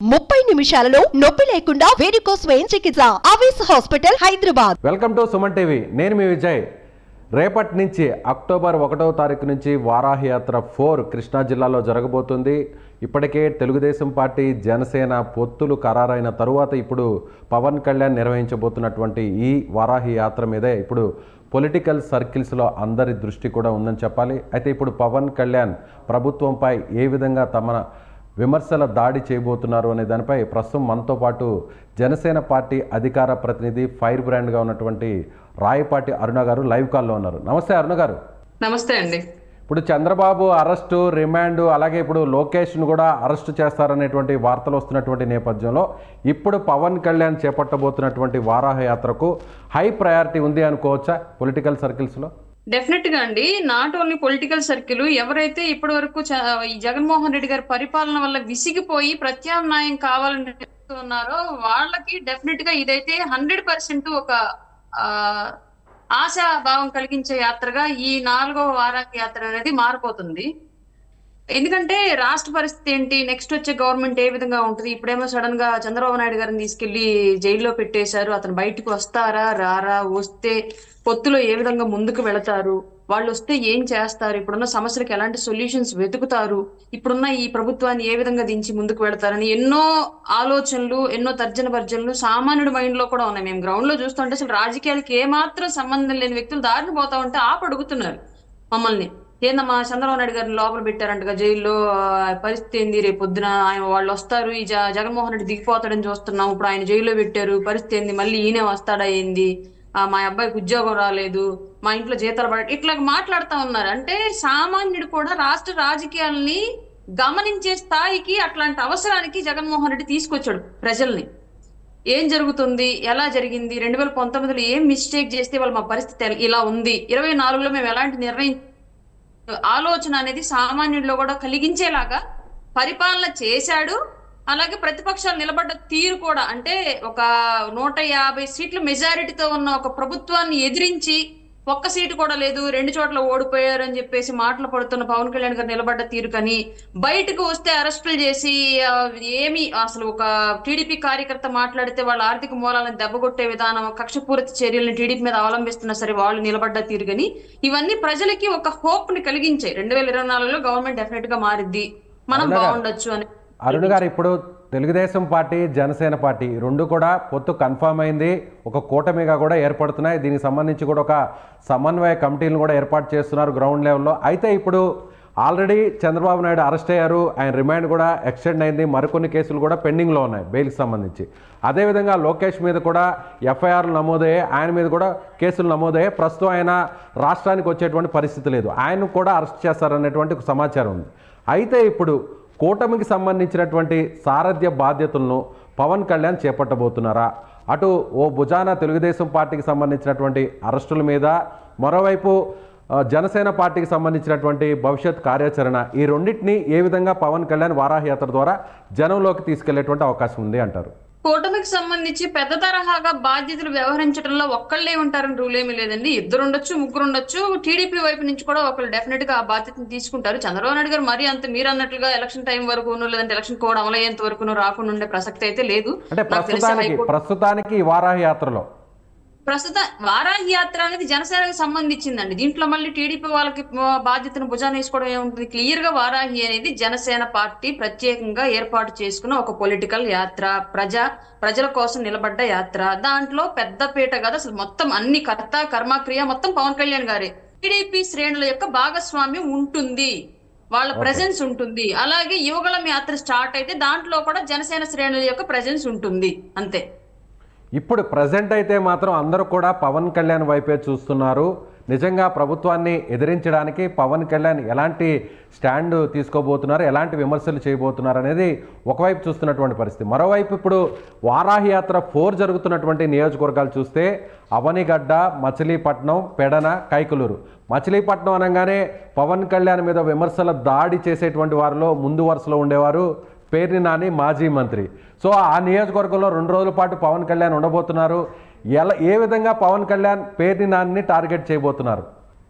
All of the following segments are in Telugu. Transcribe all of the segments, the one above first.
ముప్పై నిమిషాలలో నొప్పి లేకుండా వేడికోస్ స్వయం చికిత్స అవేస్ hospital Hyderabad welcome to Suman TV నేను మీ విజయ్ రేపటి నుంచి అక్టోబర్ ఒకటవ తారీఖు నుంచి వారాహి యాత్ర ఫోర్ కృష్ణా జిల్లాలో జరగబోతుంది ఇప్పటికే తెలుగుదేశం పార్టీ జనసేన పొత్తులు ఖరారైన తరువాత ఇప్పుడు పవన్ కళ్యాణ్ నిర్వహించబోతున్నటువంటి ఈ వారాహి యాత్ర మీదే ఇప్పుడు పొలిటికల్ సర్కిల్స్లో అందరి దృష్టి కూడా ఉందని చెప్పాలి అయితే ఇప్పుడు పవన్ కళ్యాణ్ ప్రభుత్వంపై ఏ విధంగా తమ విమర్శల దాడి చేయబోతున్నారు అనే దానిపై ప్రస్తుతం మనతో పాటు జనసేన పార్టీ అధికార ప్రతినిధి ఫైర్ బ్రాండ్గా ఉన్నటువంటి రాయపాటి అరుణ గారు లైవ్ కాల్లో ఉన్నారు నమస్తే అరుణ గారు నమస్తే అండి ఇప్పుడు చంద్రబాబు అరెస్టు రిమాండ్ అలాగే ఇప్పుడు లోకేష్ను కూడా అరెస్టు చేస్తారనేటువంటి వార్తలు వస్తున్నటువంటి నేపథ్యంలో ఇప్పుడు పవన్ కళ్యాణ్ చేపట్టబోతున్నటువంటి వారాహ యాత్రకు హై ప్రయారిటీ ఉంది అనుకోవచ్చా పొలిటికల్ సర్కిల్స్లో డెఫినెట్ గా అండి నాట్ ఓన్లీ పొలిటికల్ సర్కిల్ ఎవరైతే ఇప్పటి వరకు చ- ఈ జగన్మోహన్ రెడ్డి గారి పరిపాలన వల్ల విసిగిపోయి ప్రత్యామ్నాయం కావాలని ఉన్నారో వాళ్ళకి డెఫినెట్ గా ఇదైతే హండ్రెడ్ పర్సెంట్ ఒక ఆ, ఆశాభావం కలిగించే యాత్రగా ఈ నాలుగవ వారానికి యాత్ర అనేది మారిపోతుంది ఎందుకంటే రాష్ట్ర పరిస్థితి ఏంటి నెక్స్ట్ వచ్చే గవర్నమెంట్ ఏ విధంగా ఉంటుంది ఇప్పుడేమో సడన్ గా చంద్రబాబు నాయుడు గారిని తీసుకెళ్లి జైల్లో పెట్టేశారు అతను బయటకు వస్తారా రారా వస్తే పొత్తులో ఏ విధంగా ముందుకు వెళతారు వాళ్ళు వస్తే ఏం చేస్తారు ఇప్పుడున్న సమస్యలకు ఎలాంటి సొల్యూషన్స్ వెతుకుతారు ఇప్పుడున్న ఈ ప్రభుత్వాన్ని ఏ విధంగా దించి ముందుకు వెళతారని ఎన్నో ఆలోచనలు ఎన్నో తర్జన భర్జనలు సామాన్యుడి మైండ్ లో కూడా ఉన్నాయి మేము గ్రౌండ్ లో చూస్తుంటే అసలు రాజకీయాలకి ఏ మాత్రం సంబంధం లేని వ్యక్తులు దారిని పోతా ఉంటే ఆపు అడుగుతున్నారు మమ్మల్ని ఏందమ్మా చంద్రబాబు నాయుడు గారిని లోపల పెట్టారంటగా జైల్లో ఆ, పరిస్థితి ఏంది రేపు పొద్దున ఆయన వాళ్ళు వస్తారు ఈ జ- జగన్మోహన్ రెడ్డి దిగిపోతాడని చూస్తున్నాం ఇప్పుడు ఆయన జైల్లో పెట్టారు పరిస్థితి ఏంది మళ్ళీ ఈయనే వస్తాడా ఏంది ఆ, మా అబ్బాయికి ఉద్యోగం రాలేదు మా ఇంట్లో జీతాలు పడ ఇట్లా మాట్లాడుతా ఉన్నారు అంటే సామాన్యుడు కూడా రాష్ట్ర రాజకీయాల్ని గమనించే స్థాయికి అట్లాంటి అవసరానికి జగన్మోహన్ రెడ్డి తీసుకొచ్చాడు ప్రజల్ని ఏం జరుగుతుంది ఎలా జరిగింది రెండు వేల పంతొమ్మిదిలో ఏం మిస్టేక్ చేస్తే వాళ్ళ మా పరిస్థితి ఎల- ఇలా ఉంది ఇరవై నాలుగులో మేము ఎలాంటి నిర్ణయం ఆలోచన అనేది సామాన్యుల్లో కూడా కలిగించేలాగా పరిపాలన చేశాడు అలాగే ప్రతిపక్షాలు నిలబడ్డ తీరు కూడా అంటే ఒక నూట యాభై సీట్ల మెజారిటీతో ఉన్న ఒక ప్రభుత్వాన్ని ఎదిరించి ఒక్క సీటు కూడా లేదు రెండు చోట్ల ఓడిపోయారు అని చెప్పేసి మాటలు పడుతున్న పవన్ కళ్యాణ్ గారు నిలబడ్డ తీరు కానీ బయటకు వస్తే అరెస్టులు చేసి ఆ, ఏమి అసలు ఒక టీడీపీ కార్యకర్త మాట్లాడితే వాళ్ళ ఆర్థిక మూలాలను దెబ్బకొట్టే విధానం కక్షపూరిత చర్యలను టీడీపీ మీద అవలంబిస్తున్నా సరే వాళ్ళు నిలబడ్డ తీరు కానీ ఇవన్నీ ప్రజలకి ఒక హోప్ ని కలిగించాయి రెండు వేల ఇరవై నాలుగులో గవర్నమెంట్ డెఫినెట్ గా మారిద్ది మనం అవునా? బాగుండొచ్చు అని అరుణ్ గారు ఇప్పుడు తెలుగుదేశం పార్టీ జనసేన పార్టీ రెండు కూడా పొత్తు కన్ఫామ్ అయింది ఒక కూటమిగా కూడా ఏర్పడుతున్నాయి దీనికి సంబంధించి కూడా ఒక సమన్వయ కమిటీలను కూడా ఏర్పాటు చేస్తున్నారు గ్రౌండ్ లెవెల్లో అయితే ఇప్పుడు ఆల్రెడీ చంద్రబాబు నాయుడు అరెస్ట్ అయ్యారు ఆయన రిమాండ్ కూడా ఎక్స్టెండ్ అయింది మరికొన్ని కేసులు కూడా పెండింగ్లో ఉన్నాయి బెయిల్కి సంబంధించి అదేవిధంగా లోకేష్ మీద కూడా ఎఫ్ఐఆర్లు నమోదయ్యాయి ఆయన మీద కూడా కేసులు నమోదయ్యాయి ప్రస్తుతం ఆయన రాష్ట్రానికి వచ్చేటువంటి పరిస్థితి లేదు ఆయన కూడా అరెస్ట్ చేస్తారనేటువంటి ఒక సమాచారం ఉంది అయితే ఇప్పుడు కూటమికి సంబంధించినటువంటి సారథ్య బాధ్యతలను పవన్ కళ్యాణ్ చేపట్టబోతున్నారా అటు ఓ భుజాన తెలుగుదేశం పార్టీకి సంబంధించినటువంటి అరెస్టుల మీద మరోవైపు ఆ, జనసేన పార్టీకి సంబంధించినటువంటి భవిష్యత్ కార్యాచరణ ఈ రెండింటిని ఏ విధంగా పవన్ కళ్యాణ్ వారాహి యాత్ర ద్వారా జనంలోకి తీసుకెళ్లేటువంటి అవకాశం ఉంది అంటారు కూటమికి సంబంధించి పెద్ద తరహాగా బాధ్యతలు వ్యవహరించడంలో ఒక్కళ్ళే ఉంటారని రూల్ ఏమీ లేదండి ఇద్దరు ఉండొచ్చు ముగ్గురు ఉండొచ్చు టీడీపీ వైపు నుంచి కూడా ఒకళ్ళు డెఫినెట్ గా ఆ బాధ్యతను తీసుకుంటారు చంద్రబాబు నాయుడు గారు మరీ అంత మీరు అన్నట్లుగా ఎలక్షన్ టైం వరకును లేదంటే ఎలక్షన్ కోడ్ అమలయ్యేంత వరకును రాకుండా ఉండే ప్రసక్తి అయితే లేదు అంటే నాకు తెలిసి ప్రస్తుతానికి హైకోర్టు ప్రస్తుతానికి ఈ వారాహి యాత్రలో ప్రస్తుత వారాహి యాత్ర అనేది జనసేనకి సంబంధించిందండి దీంట్లో మళ్ళీ టీడీపీ వాళ్ళకి ఆ, బాధ్యతను భుజాన వేసుకోవడం ఏముంటుంది క్లియర్ గా వారాహి అనేది జనసేన పార్టీ ప్రత్యేకంగా ఏర్పాటు చేసుకున్న ఒక పొలిటికల్ యాత్ర ప్రజా ప్రజల కోసం నిలబడ్డ యాత్ర దాంట్లో పెద్దపీట కాదు అసలు మొత్తం అన్ని కర్త కర్మక్రియ మొత్తం పవన్ కళ్యాణ్ గారే టీడీపీ శ్రేణుల యొక్క భాగస్వామ్యం ఉంటుంది వాళ్ళ ప్రెజెన్స్ ఉంటుంది అలాగే యువగళం యాత్ర స్టార్ట్ అయితే దాంట్లో కూడా జనసేన శ్రేణుల యొక్క ప్రెజెన్స్ ఉంటుంది అంతే ఇప్పుడు ప్రజెంట్ అయితే మాత్రం అందరూ కూడా పవన్ కళ్యాణ్ వైపే చూస్తున్నారు నిజంగా ప్రభుత్వాన్ని ఎదిరించడానికి పవన్ కళ్యాణ్ ఎలాంటి స్టాండ్ తీసుకోబోతున్నారు ఎలాంటి విమర్శలు చేయబోతున్నారు అనేది ఒకవైపు చూస్తున్నటువంటి పరిస్థితి మరోవైపు ఇప్పుడు వారాహి యాత్ర ఫోర్ జరుగుతున్నటువంటి నియోజకవర్గాలు చూస్తే అవనిగడ్డ మచిలీపట్నం పెడన కైకులూరు మచిలీపట్నం అనగానే పవన్ కళ్యాణ్ మీద విమర్శల దాడి చేసేటువంటి వారిలో ముందు వరుసలో ఉండేవారు పేర్ని నాని మాజీ మంత్రి సో ఆ నియోజకవర్గంలో రెండు రోజుల పాటు పవన్ కళ్యాణ్ ఉండబోతున్నారు ఎలా ఏ విధంగా పవన్ కళ్యాణ్ పేర్ని నాని టార్గెట్ చేయబోతున్నారు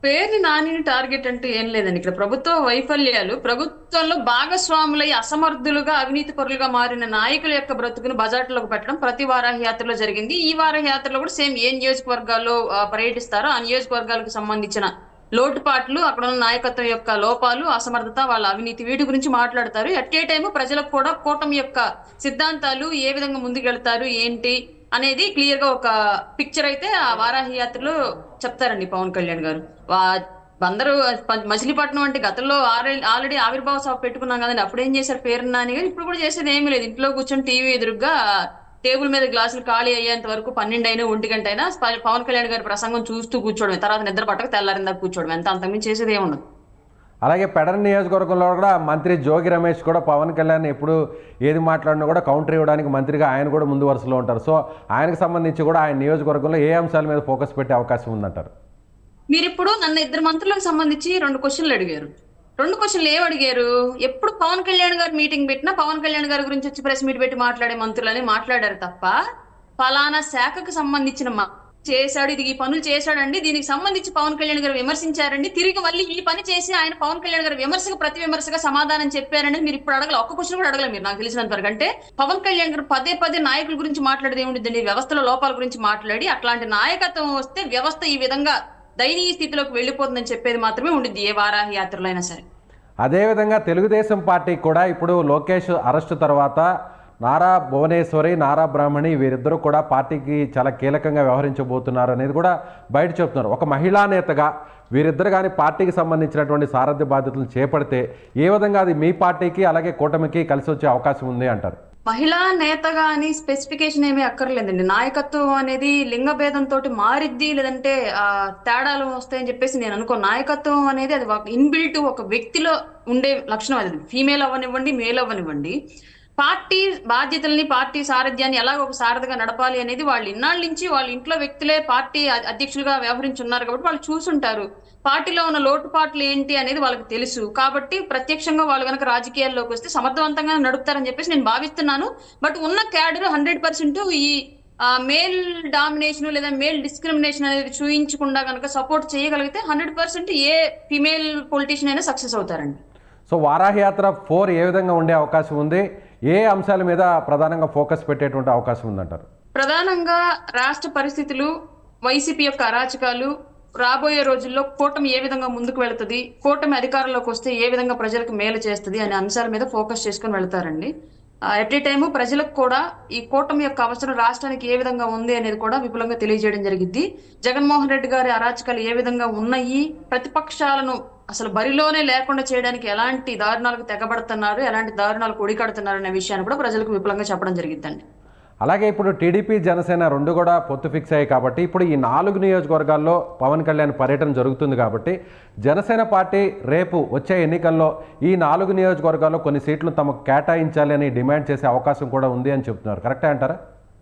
పేరుని నానిని టార్గెట్ అంటూ ఏం లేదండి ఇక్కడ ప్రభుత్వ వైఫల్యాలు ప్రభుత్వంలో భాగస్వాములై అసమర్థులుగా అవినీతి పరులుగా మారిన నాయకుల యొక్క బ్రతుకును బజార్లోకి పెట్టడం ప్రతి వారాహి యాత్రలో జరిగింది ఈ వారాహి యాత్రలో కూడా సేమ్ ఏ నియోజకవర్గాల్లో ఆ, పర్యటిస్తారో ఆ నియోజకవర్గాలకు సంబంధించిన లోటుపాట్లు అక్కడ ఉన్న నాయకత్వం యొక్క లోపాలు అసమర్థత వాళ్ళ అవినీతి వీటి గురించి మాట్లాడతారు ఎట్ ఏ టైము ప్రజలకు కూడా కూటమి యొక్క సిద్ధాంతాలు ఏ విధంగా ముందుకెళ్తారు ఏంటి అనేది క్లియర్ గా ఒక పిక్చర్ అయితే ఆ వారాహి యాత్రలో చెప్తారండి పవన్ కళ్యాణ్ గారు వా- అందరూ ప- మచిలీపట్నం అంటే గతంలో ఆల్రెడీ ఆల్రెడీ ఆవిర్భావ సభ పెట్టుకున్నాం కదండి అప్పుడు ఏం చేశారు పేరు నాని గారు ఇప్పుడు కూడా చేసేది ఏమీ లేదు ఇంట్లో కూర్చొని టీవీ ఎదురుగా టేబుల్ మీద గ్లాసులు ఖాళీ అయ్యేంత వరకు పన్నెండు అయినా ఒంటి గంట అయినా ప- పవన్ కళ్యాణ్ గారి ప్రసంగం చూస్తూ కూర్చోవడమే తర్వాత నిద్ర పట్టక తెల్లారిందా కూర్చోవడం ఎంత అంతకుమించి చేసేది ఏముండదు అలాగే పెడర నియోజకవర్గంలో కూడా మంత్రి జోగి రమేష్ కూడా పవన్ కళ్యాణ్ ఎప్పుడు ఏది మాట్లాడినా కూడా కౌంటర్ ఇవ్వడానికి మంత్రిగా ఆయన కూడా ముందు వరుసలో ఉంటారు సో ఆయనకు సంబంధించి కూడా ఆయన నియోజకవర్గంలో ఏ అంశాల మీద ఫోకస్ పెట్టే అవకాశం ఉందంటారు మీరు ఇప్పుడు నన్ను ఇద్దరు మంత్రులకు సంబంధించి రెండు క్వశ్చన్లు అడిగారు రెండు క్వశ్చన్లు ఏం అడిగారు ఎప్పుడు పవన్ కళ్యాణ్ గారు మీటింగ్ పెట్టినా పవన్ కళ్యాణ్ గారి గురించి వచ్చి ప్రెస్ మీట్ పెట్టి మాట్లాడే మంత్రులని మాట్లాడారు తప్ప ఫలానా శాఖకు సంబంధించిన మ- చేశాడు ఇది ఈ పనులు చేశాడండి దీనికి సంబంధించి పవన్ కళ్యాణ్ గారు విమర్శించారండి తిరిగి మళ్ళీ ఈ పని చేసి ఆయన పవన్ కళ్యాణ్ గారు విమర్శకు ప్రతి విమర్శగా సమాధానం చెప్పారని మీరు ఇప్పుడు అడగల ఒక్క క్వశ్చన్ కూడా అడగలేదు మీరు నాకు తెలిసినంత వరకు అంటే పవన్ కళ్యాణ్ గారు పదే పదే నాయకుల గురించి మాట్లాడేది ఏముంటుందండి వ్యవస్థలో లోపాల గురించి మాట్లాడి అట్లాంటి నాయకత్వం వస్తే వ్యవస్థ ఈ విధంగా దయనీయ స్థితిలోకి వెళ్ళిపోతుందని చెప్పేది మాత్రమే ఉండిద్ది ఏ వారాహి యాత్రలో అయినా సరే అదేవిధంగా తెలుగుదేశం పార్టీ కూడా ఇప్పుడు లోకేష్ అరెస్టు తర్వాత నారా భువనేశ్వరి నారా బ్రాహ్మణి వీరిద్దరూ కూడా పార్టీకి చాలా కీలకంగా వ్యవహరించబోతున్నారు అనేది కూడా బయట చెప్తున్నారు ఒక మహిళా నేతగా వీరిద్దరు కానీ పార్టీకి సంబంధించినటువంటి సారథ్య బాధ్యతలు చేపడితే ఏ విధంగా అది మీ పార్టీకి అలాగే కూటమికి కలిసి వచ్చే అవకాశం ఉంది అంటారు మహిళా నేతగా అని స్పెసిఫికేషన్ ఏమీ అక్కర్లేదండి నాయకత్వం అనేది లింగ భేదంతో మారిద్ది లేదంటే ఆ తేడాలు వస్తాయని చెప్పేసి నేను అనుకో నాయకత్వం అనేది అది ఒక ఇన్బిల్ట్ ఒక వ్యక్తిలో ఉండే లక్షణం అది ఫీమేల్ అవ్వనివ్వండి మేల్ అవ్వనివ్వండి పార్టీ బాధ్యతల్ని పార్టీ సారథ్యాన్ని ఎలా ఒక సారథిగా నడపాలి అనేది వాళ్ళు ఇన్నాళ్ళ నుంచి వాళ్ళ ఇంట్లో వ్యక్తులే పార్టీ అ- అధ్యక్షులుగా వ్యవహరించున్నారు కాబట్టి వాళ్ళు చూసుంటారు పార్టీలో ఉన్న లోటుపాట్లు ఏంటి అనేది వాళ్ళకి తెలుసు కాబట్టి ప్రత్యక్షంగా వాళ్ళు కనుక రాజకీయాల్లోకి వస్తే సమర్థవంతంగా నడుపుతారని చెప్పేసి నేను భావిస్తున్నాను బట్ ఉన్న క్యాడర్ హండ్రెడ్ పర్సెంట్ ఈ మేల్ డామినేషన్ లేదా మేల్ డిస్క్రిమినేషన్ అనేది చూయించకుండా కనుక సపోర్ట్ చేయగలిగితే హండ్రెడ్ పర్సెంట్ ఏ ఫిమేల్ పొలిటీషియన్ అయినా సక్సెస్ అవుతారండి సో వారాహి యాత్ర ఫోర్ ఏ విధంగా ఉండే అవకాశం ఉంది ఏ అంశాల మీద ప్రధానంగా ఫోకస్ పెట్టేటువంటి అవకాశం ఉందంటారు ప్రధానంగా రాష్ట్ర పరిస్థితులు వైసీపీ యొక్క అరాచకాలు రాబోయే రోజుల్లో కూటమి ఏ విధంగా ముందుకు వెళుతుంది కూటమి అధికారంలోకి వస్తే ఏ విధంగా ప్రజలకు మేలు చేస్తుంది అనే అంశాల మీద ఫోకస్ చేసుకుని వెళ్తారండి ఎట్ ఏ టైము ప్రజలకు కూడా ఈ కూటమి యొక్క అవసరం రాష్ట్రానికి ఏ విధంగా ఉంది అనేది కూడా విపులంగా తెలియజేయడం జరిగింది జగన్మోహన్ రెడ్డి గారి అరాచకాలు ఏ విధంగా ఉన్నాయి ప్రతిపక్షాలను అసలు బరిలోనే లేకుండా చేయడానికి ఎలాంటి దారుణాలకు తెగబడుతున్నారు ఎలాంటి దారుణాలకు ఒడికడుతున్నారు అనే విషయాన్ని కూడా ప్రజలకు విపులంగా చెప్పడం జరిగిందండి అలాగే ఇప్పుడు టీడీపీ జనసేన రెండు కూడా పొత్తు ఫిక్స్ అయ్యాయి కాబట్టి ఇప్పుడు ఈ నాలుగు నియోజకవర్గాల్లో పవన్ కళ్యాణ్ పర్యటన జరుగుతుంది కాబట్టి జనసేన పార్టీ రేపు వచ్చే ఎన్నికల్లో ఈ నాలుగు నియోజకవర్గాల్లో కొన్ని సీట్లు తమకు కేటాయించాలి అని డిమాండ్ చేసే అవకాశం కూడా ఉంది అని చెప్తున్నారు కరెక్టే అంటారా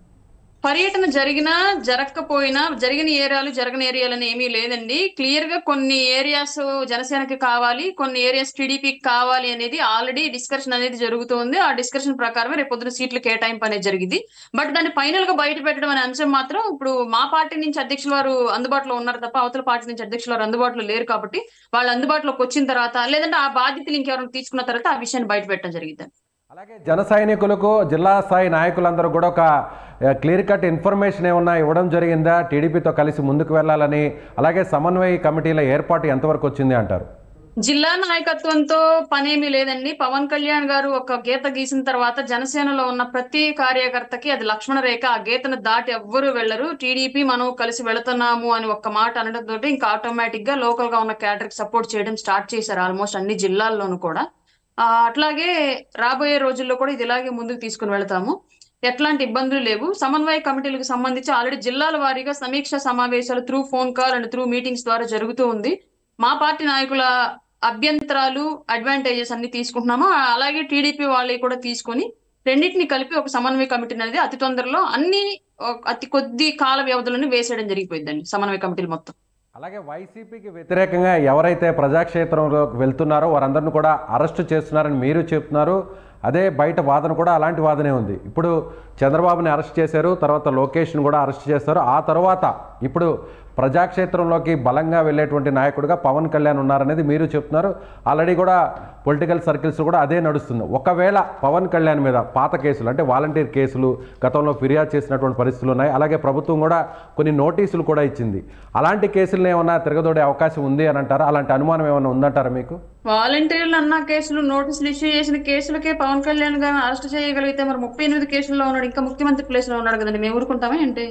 పర్యటన జరిగినా జరగకపోయినా జరిగిన ఏరియాలు జరగని ఏరియాలు అని ఏమీ లేదండి క్లియర్ గా కొన్ని ఏరియాస్ జనసేనకి కావాలి కొన్ని ఏరియాస్ టీడీపీకి కావాలి అనేది ఆల్రెడీ డిస్కషన్ అనేది జరుగుతుంది ఆ డిస్కషన్ ప్రకారమే రేపు పొద్దున సీట్లు కేటాయింపు అనేది జరిగింది బట్ దాన్ని ఫైనల్ గా బయట పెట్టడం అనే అంశం మాత్రం ఇప్పుడు మా పార్టీ నుంచి అధ్యక్షుల వారు అందుబాటులో ఉన్నారు తప్ప అవతల పార్టీ నుంచి అధ్యక్షుల వారు అందుబాటులో లేరు కాబట్టి వాళ్ళు అందుబాటులోకి వచ్చిన తర్వాత లేదంటే ఆ బాధ్యతలు ఇంకెవరైనా తీసుకున్న తర్వాత ఆ విషయాన్ని బయట పెట్టడం జరిగింది అలాగే జన సైనికులకు జిల్లా స్థాయి నాయకులందరూ కూడా ఒక క్లియర్ కట్ ఇన్ఫర్మేషన్ ఏమన్నా ఇవ్వడం జరిగిందా టీడీపీతో కలిసి ముందుకు వెళ్ళాలని అలాగే సమన్వయ కమిటీల ఏర్పాటు ఎంతవరకు వచ్చింది అంటారు జిల్లా నాయకత్వంతో పనేమీ లేదండి పవన్ కళ్యాణ్ గారు ఒక గీత గీసిన తర్వాత జనసేనలో ఉన్న ప్రతి కార్యకర్తకి అది లక్ష్మణ రేఖ ఆ గీతను దాటి ఎవ్వరూ వెళ్లరు టీడీపీ మనం కలిసి వెళుతున్నాము అని ఒక్క మాట అనడంతో ఇంకా ఆటోమేటిక్ గా లోకల్ గా ఉన్న క్యాడర్ కి సపోర్ట్ చేయడం స్టార్ట్ చేశారు ఆల్మోస్ట్ అన్ని జిల్లాల్లోనూ కూడా ఆ, అట్లాగే రాబోయే రోజుల్లో కూడా ఇది ఇలాగే ముందుకు తీసుకుని వెళ్తాము ఎట్లాంటి ఇబ్బందులు లేవు సమన్వయ కమిటీలకు సంబంధించి ఆల్రెడీ జిల్లాల వారీగా సమీక్ష సమావేశాలు through phone call and through meetings ద్వారా జరుగుతూ ఉంది మా పార్టీ నాయకుల అభ్యంతరాలు అడ్వాంటేజెస్ అన్ని తీసుకుంటున్నాము ఆ- అలాగే టీడీపీ వాళ్ళవి కూడా తీసుకొని రెండింటిని కలిపి ఒక సమన్వయ కమిటీ అనేది అతి తొందరలో అన్ని ఒక- అతి కొద్ది కాల వ్యవధిలోనే వేసేయడం జరిగిపోయిందండి సమన్వయ కమిటీలు మొత్తం అలాగే వైసీపీకి వ్యతిరేకంగా ఎవరైతే ప్రజాక్షేత్రంలోకి వెళ్తున్నారో వారందరిని కూడా అరెస్టు చేస్తున్నారని మీరు చెప్తున్నారు అదే బయట వాదన కూడా అలాంటి వాదనే ఉంది ఇప్పుడు చంద్రబాబుని అరెస్ట్ చేశారు తర్వాత లోకేష్ని కూడా అరెస్ట్ చేస్తారు ఆ తర్వాత ఇప్పుడు ప్రజాక్షేత్రంలోకి బలంగా వెళ్ళేటువంటి నాయకుడిగా పవన్ కళ్యాణ్ ఉన్నారనేది మీరు చెప్తున్నారు ఆల్రెడీ కూడా పొలిటికల్ సర్కిల్స్ కూడా అదే నడుస్తుంది ఒకవేళ పవన్ కళ్యాణ్ మీద పాత కేసులు అంటే వాలంటీర్ కేసులు గతంలో ఫిర్యాదు చేసినటువంటి పరిస్థితులు ఉన్నాయి అలాగే ప్రభుత్వం కూడా కొన్ని నోటీసులు కూడా ఇచ్చింది అలాంటి కేసులను ఏమన్నా తిరగదోడే అవకాశం ఉంది అని అంటారా అలాంటి అనుమానం ఏమైనా ఉందంటారా మీకు వాలంటీర్లు అన్న కేసులు నోటీసులు ఇష్యూ చేసిన కేసులకే పవన్ కళ్యాణ్ గారిని అరెస్ట్ చేయగలిగితే మరి ముప్పై ఎనిమిది కేసుల్లో ఉన్నాడు ఇంకా ముఖ్యమంత్రి ప్లేస్ లో ఉన్నాడు కదండి మేము ఊరుకుంటామా ఏంటి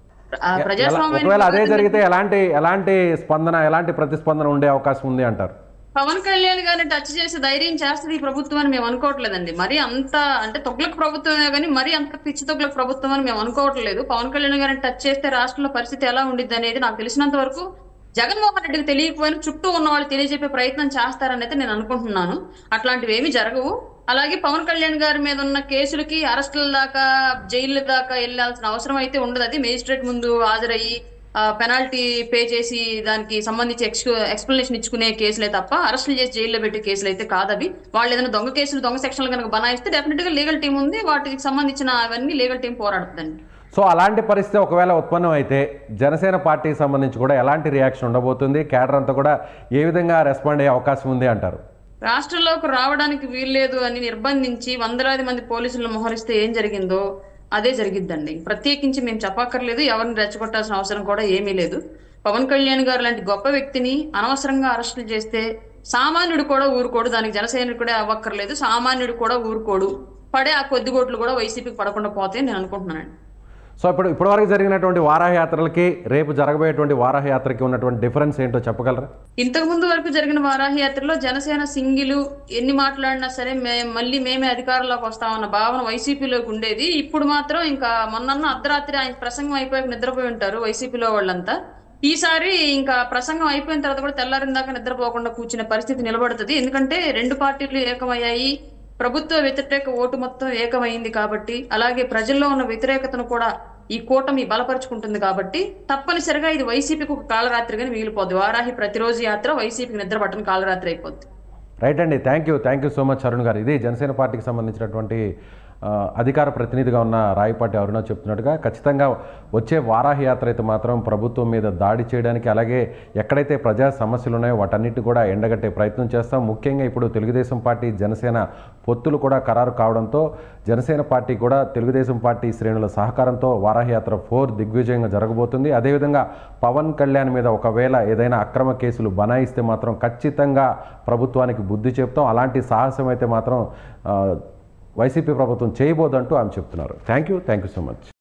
ఆ ఎలా- ప్రజాస్వామ్యానికి ఒకవేళ అదే జరిగితే ఎలాంటి ఎలాంటి స్పందన ఎలాంటి ప్రతిస్పందన ఉండే అవకాశం ఉంది అంటారు పవన్ కళ్యాణ్ గారిని టచ్ చేసి ధైర్యం చేస్తుంది ఈ ప్రభుత్వం అని మేము అనుకోవట్లేదండి మరి అంత అంటే తొగ్లక ప్రభుత్వమే కానీ మరి అంత పిచ్చి తొగ్లక ప్రభుత్వం అని మేము అనుకోవట్లేదు పవన్ కళ్యాణ్ గారిని టచ్ చేస్తే రాష్ట్రంలో పరిస్థితి ఎలా ఉండిద్ది అనేది నాకు తెలిసినంత వరకు జగన్మోహన్ రెడ్డికి తెలియకపోయినా చుట్టూ ఉన్న వాళ్ళు తెలియజెప్పే ప్రయత్నం చేస్తారని అయితే నేను అనుకుంటున్నాను అట్లాంటివి ఏమీ జరగవు అలాగే పవన్ కళ్యాణ్ గారి మీద ఉన్న కేసులకి అరెస్టుల దాకా జైలు దాకా వెళ్ళాల్సిన అవసరం అయితే ఉండదు అది మేజిస్ట్రేట్ ముందు హాజరయ్యి పెనాల్టీ పే చేసి దానికి సంబంధించి ఎక్స్ ఎక్స్ప్లెనేషన్ ఇచ్చుకునే కేసులే తప్ప అరెస్టులు చేసి జైల్లో పెట్టే కేసులు అయితే కాదవి వాళ్ళు ఏదైనా దొంగ కేసులు దొంగ సెక్షన్లు కనుక బనాయిస్తే డెఫినెట్ గా లీగల్ టీం ఉంది వాటికి సంబంధించిన అవన్నీ లీగల్ టీం పోరాడుతుందండి సో అలాంటి పరిస్థితి ఒకవేళ ఉత్పన్నం అయితే జనసేన పార్టీకి సంబంధించి కూడా ఎలాంటి రియాక్షన్ ఉండబోతుంది కేడర్ అంతా కూడా ఏ విధంగా రెస్పాండ్ అయ్యే అవకాశం ఉంది అంటారు రాష్ట్రంలోకి రావడానికి వీల్లేదు అని నిర్బంధించి వందలాది మంది పోలీసులను మోహరిస్తే ఏం జరిగిందో అదే జరిగిద్దండి ప్రత్యేకించి మేము చెప్పక్కర్లేదు ఎవరిని రెచ్చగొట్టాల్సిన అవసరం కూడా ఏమీ లేదు పవన్ కళ్యాణ్ గారు లాంటి గొప్ప వ్యక్తిని అనవసరంగా అరెస్టులు చేస్తే సామాన్యుడు కూడా ఊరుకోడు దానికి జనసైనికుడు కూడా అవ్వక్కర్లేదు సామాన్యుడు కూడా ఊరుకోడు పడే ఆ కొద్ది కోట్లు కూడా వైసీపీకి పడకుండా పోతే నేను అనుకుంటున్నానండి సో ఇప్పుడు ఇప్పటివరకు జరిగినటువంటి వారాహ యాత్రలకి రేపు జరగబోయేటువంటి వారాహ యాత్రకి ఉన్నటువంటి డిఫరెన్స్ ఏంటో చెప్పగలరా ఇంతకు ముందు వరకు జరిగిన వారాహి యాత్రలో జనసేన సింగిలు ఎన్ని మాట్లాడినా సరే మే మళ్ళీ మేమే అధికారంలోకి వస్తామన్న భావన వైసీపీలోకి ఉండేది ఇప్పుడు మాత్రం ఇంకా మొన్న అర్ధరాత్రి ఆయన ప్రసంగం అయిపోయాక నిద్రపోయి ఉంటారు వైసీపీలో వాళ్ళంతా ఈసారి ఇంకా ప్రసంగం అయిపోయిన తర్వాత కూడా తెల్లారిన దాకా నిద్రపోకుండా కూర్చునే పరిస్థితి నిలబడుతుంది ఎందుకంటే రెండు పార్టీలు ఏకమయ్యాయి ప్రభుత్వ వ్యతిరేక ఓటు మొత్తం ఏకమైంది కాబట్టి అలాగే ప్రజల్లో ఉన్న వ్యతిరేకతను కూడా ఈ కూటమి బలపరుచుకుంటుంది కాబట్టి తప్పనిసరిగా ఇది వైసీపీకి ఒక కాలరాత్రిగానే మిగిలిపోద్ది వారాహి ప్రతిరోజు యాత్ర వైసీపీకి నిద్ర పట్టని కాలరాత్రి అయిపోద్ది రైట్ అండి thank you thank you so much Arun గారు ఇది జనసేన పార్టీకి సంబంధించినటువంటి ఆ, అధికార ప్రతినిధిగా ఉన్న రాయపాటి అరుణ చెప్తున్నట్టుగా ఖచ్చితంగా వచ్చే వారాహి యాత్ర అయితే మాత్రం ప్రభుత్వం మీద దాడి చేయడానికి అలాగే ఎక్కడైతే ప్రజా సమస్యలు ఉన్నాయో వాటన్నిటి కూడా ఎండగట్టే ప్రయత్నం చేస్తాం ముఖ్యంగా ఇప్పుడు తెలుగుదేశం పార్టీ జనసేన పొత్తులు కూడా ఖరారు కావడంతో జనసేన పార్టీ కూడా తెలుగుదేశం పార్టీ శ్రేణుల సహకారంతో వారాహి యాత్ర ఫోర్ దిగ్విజయంగా జరగబోతుంది అదేవిధంగా పవన్ కళ్యాణ్ మీద ఒకవేళ ఏదైనా అక్రమ కేసులు బనాయిస్తే మాత్రం ఖచ్చితంగా ప్రభుత్వానికి బుద్ధి చెప్తాం అలాంటి సాహసం అయితే మాత్రం ఆ, వైసీపీ ప్రభుత్వం చేయబోదంటూ ఆమె చెప్తున్నారు thank you thank you so much